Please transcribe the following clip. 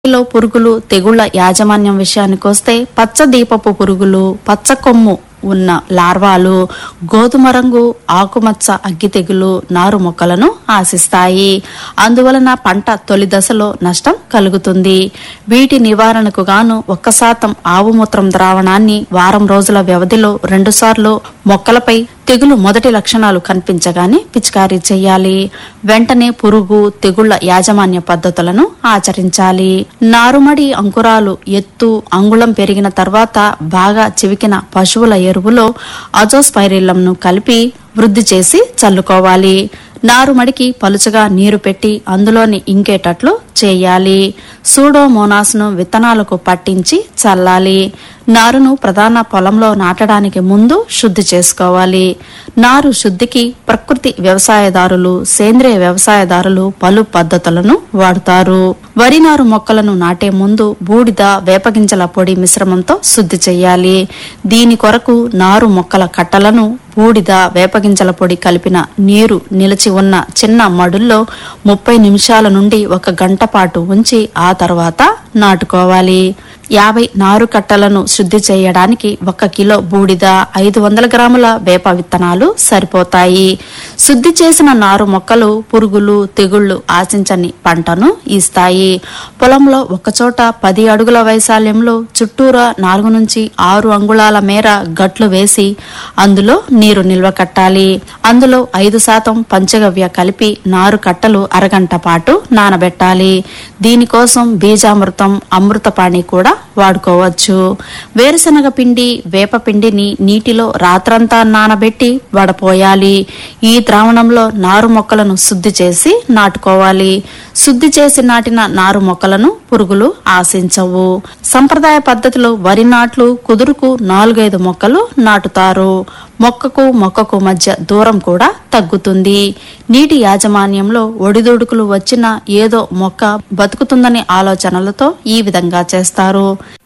లో పురుగులు తెగుళ్ల యాజమాన్యం విషయానికొస్తే పచ్చ దీపపు పురుగులు పచ్చ కొమ్ము ఉన్న లార్వాలు గోధుమ రంగు ఆకుమచ్చ అగ్గి తెగులు నారు మొక్కలను ఆశిస్తాయి అందువలన పంట తొలి దశలో నష్టం కలుగుతుంది వీటి నివారణకు గాను ఒక్క శాతం ఆవు మూత్రం ద్రావణాన్ని వారం రోజుల వ్యవధిలో రెండుసార్లు మొక్కలపై తెగులు మొదటి లక్షణాలు కనిపించగానే పిచికారీ చేయాలి వెంటనే పురుగు తెగుళ్ల యాజమాన్య పద్ధతులను ఆచరించాలి నారుమడి అంకురాలు ఎత్తు అంగుళం పెరిగిన తర్వాత బాగా చివికిన పశువుల ఎరువులో అజోస్పైరిల్లంను కలిపి వృద్ధి చేసి చల్లుకోవాలి నారుమడికి పలుచగా నీరు పెట్టి అందులోని ఇంకేటట్లు చేయాలి సూడోమోనాస్ను విత్తనాలకు పట్టించి చల్లాలి నారును ప్రధాన పొలంలో నాటడానికి ముందు శుద్ధి చేసుకోవాలి నారు శుద్ధికి ప్రకృతి వ్యవసాయదారులు సేంద్రియ వ్యవసాయదారులు పలు పద్ధతులను వాడుతారు వరి నారు మొక్కలను నాటే ముందు బూడిద వేపగింజల పొడి మిశ్రమంతో శుద్ధి చేయాలి దీని కొరకు నారు మొక్కల కట్టలను బూడిద వేపగింజల పొడి కలిపిన నీరు నిలిచి ఉన్న చిన్న మడుల్లో ముప్పై నిమిషాల నుండి ఒక గంట పాటు ఉంచి ఆ తర్వాత నాటుకోవాలి యాభై నారు కట్టలను శుద్ధి చేయడానికి ఒక కిలో బూడిద ఐదు వందల గ్రాముల వేప విత్తనాలు సరిపోతాయి శుద్ధి చేసిన నారు మొక్కలు పురుగులు తెగుళ్లు ఆశించని పంటను ఇస్తాయి పొలంలో ఒకచోట పది అడుగుల వైశాల్యంలో చుట్టూరా నాలుగు నుంచి ఆరు అంగుళాల మేర గట్లు వేసి అందులో నీరు నిల్వ కట్టాలి అందులో ఐదు శాతం పంచగవ్య కలిపి నారు కట్టలు అరగంట పాటు నానబెట్టాలి దీనికోసం బీజామృతం అమృతపాణి కూడా వాడుకోవచ్చు వేరుశనగ పిండి వేప పిండిని నీటిలో రాత్రంతా నానబెట్టి వడపోయాలి ఈ ద్రావణంలో నారు మొక్కలను శుద్ధి చేసి నాటుకోవాలి శుద్ధి చేసి నాటిన నారు మొక్కలను పురుగులు ఆశించవు సంప్రదాయ పద్ధతిలో వరి నాట్లు కుదురుకు నాలుగైదు మొక్కలు నాటుతారు మొక్కకు మొక్కకు మధ్య దూరం కూడా తగ్గుతుంది నీటి యాజమాన్యంలో ఒడిదుడుకులు వచ్చినా ఏదో మొక్క బతుకుతుందనే ఆలోచనలతో ఈ విధంగా చేస్తారు